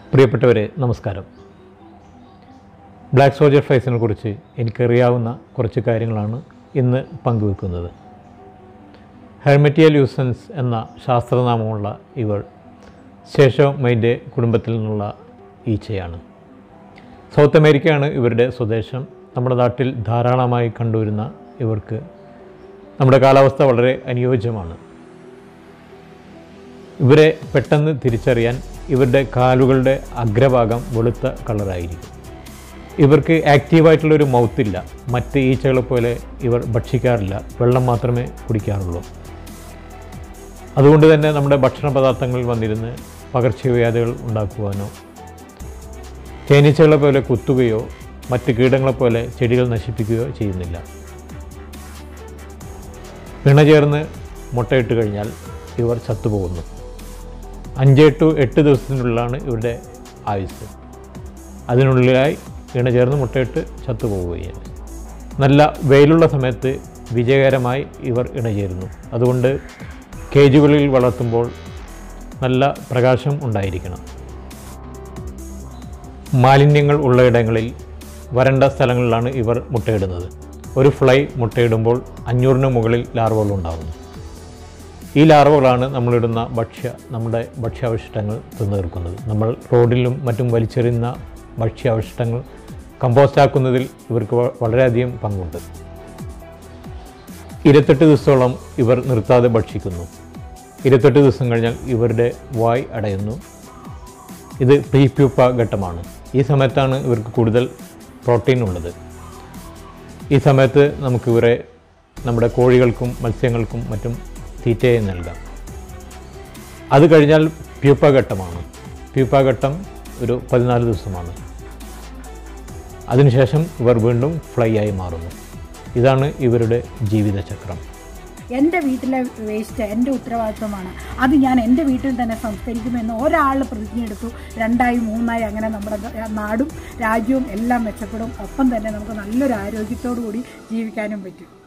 പ്രിയപ്പെട്ടവരെ നമസ്കാരം black soldier ഫൈസിനെ കുറിച്ച് എനിക്കറിയാവുന്ന കുറച്ച് കാര്യങ്ങളാണ് ഇന്ന് പങ്കുവെക്കുന്നത് ഹെർമെറ്റിയ ലൂസൻസ് എന്ന ശാസ്ത്രനാമമുള്ള ഇവൾ ശേഷമൈൻ്റെ കുടുംബത്തിൽ നിന്നുള്ള ഈച്ചയാണ് സൗത്ത് അമേരിക്കയാണ് ഇവരുടെ സ്വദേശം നമ്മുടെ നാട്ടിൽ ധാരാളമായി കണ്ടുവരുന്ന ഇവർക്ക് നമ്മുടെ കാലാവസ്ഥ വളരെ അനുയോജ്യമാണ് ഇവരെ പെട്ടെന്ന് തിരിച്ചറിയാൻ ഇവരുടെ കാലുകളുടെ അഗ്രഭാഗം വെളുത്ത കളറായിരിക്കും ഇവർക്ക് ആക്റ്റീവായിട്ടുള്ളൊരു മൗത്തില്ല മറ്റ് ഈച്ചകളെ പോലെ ഇവർ ഭക്ഷിക്കാറില്ല വെള്ളം മാത്രമേ കുടിക്കാറുള്ളൂ അതുകൊണ്ട് തന്നെ നമ്മുടെ ഭക്ഷണ പദാർത്ഥങ്ങളിൽ വന്നിരുന്ന് പകർച്ചവ്യാധികൾ ഉണ്ടാക്കുവാനോ തേനീച്ചകളെ പോലെ കുത്തുകയോ മറ്റ് കീടങ്ങളെ പോലെ ചെടികൾ നശിപ്പിക്കുകയോ ചെയ്യുന്നില്ല പിണ ചേർന്ന് മുട്ടയിട്ട് കഴിഞ്ഞാൽ ഇവർ ചത്തുപോകുന്നു അഞ്ച് ടു എട്ട് ദിവസത്തിനുള്ളിലാണ് ഇവരുടെ ആയുസ് അതിനുള്ളിലായി ഇണ ചേർന്ന് മുട്ടയിട്ട് ചത്തുപോവുകയാണ് നല്ല വെയിലുള്ള സമയത്ത് വിജയകരമായി ഇവർ ഇണചേരുന്നു അതുകൊണ്ട് കേജുകളിൽ വളർത്തുമ്പോൾ നല്ല പ്രകാശം ഉണ്ടായിരിക്കണം മാലിന്യങ്ങൾ ഉള്ളയിടങ്ങളിൽ വരണ്ട സ്ഥലങ്ങളിലാണ് ഇവർ മുട്ടയിടുന്നത് ഒരു ഫ്ലൈ മുട്ടയിടുമ്പോൾ അഞ്ഞൂറിന് മുകളിൽ ലാർവകൾ ഉണ്ടാകുന്നു ഈ ലാർവകളാണ് നമ്മളിടുന്ന ഭക്ഷ്യ നമ്മുടെ ഭക്ഷ്യാവശിഷ്ടങ്ങൾ തിന്നീർക്കുന്നത് നമ്മൾ റോഡിലും മറ്റും വലിച്ചെറിയുന്ന ഭക്ഷ്യാവശിഷ്ടങ്ങൾ കമ്പോസ്റ്റ് ആക്കുന്നതിൽ ഇവർക്ക് വ- വളരെയധികം പങ്കുണ്ട് ഇരുപത്തെട്ട് ദിവസത്തോളം ഇവർ നിർത്താതെ ഭക്ഷിക്കുന്നു ഇരുപത്തെട്ട് ദിവസം കഴിഞ്ഞാൽ ഇവരുടെ വായ് അടയുന്നു ഇത് പ്രീ പ്യൂപ്പ ഘട്ടമാണ് ഈ സമയത്താണ് ഇവർക്ക് കൂടുതൽ പ്രോട്ടീൻ ഉള്ളത് ഈ സമയത്ത് നമുക്ക് ഇവരെ നമ്മുടെ കോഴികൾക്കും മത്സ്യങ്ങൾക്കും മറ്റും തീറ്റയായി നൽകാം അത് കഴിഞ്ഞാൽ പ്യൂപ്പ ഘട്ടമാണ് പ്യൂപ്പ ഘട്ടം ഒരു പതിനാല് ദിവസമാണ് അതിനുശേഷം ഇവർ വീണ്ടും ഫ്ലൈ ആയി മാറുന്നു ഇതാണ് ഇവരുടെ ജീവിതചക്രം എൻ്റെ വീട്ടിലെ വേസ്റ്റ് എൻ്റെ ഉത്തരവാദിത്വമാണ് അത് ഞാൻ എൻ്റെ വീട്ടിൽ തന്നെ സംസ്കരിക്കുമെന്ന് ഒരാൾ പ്രതിജ്ഞയെടുത്തു രണ്ടായി മൂന്നായി അങ്ങനെ നമ്മുടെ നാടും രാജ്യവും എല്ലാം മെച്ചപ്പെടും ഒപ്പം തന്നെ നമുക്ക് നല്ലൊരു ആരോഗ്യത്തോടു കൂടി ജീവിക്കാനും പറ്റും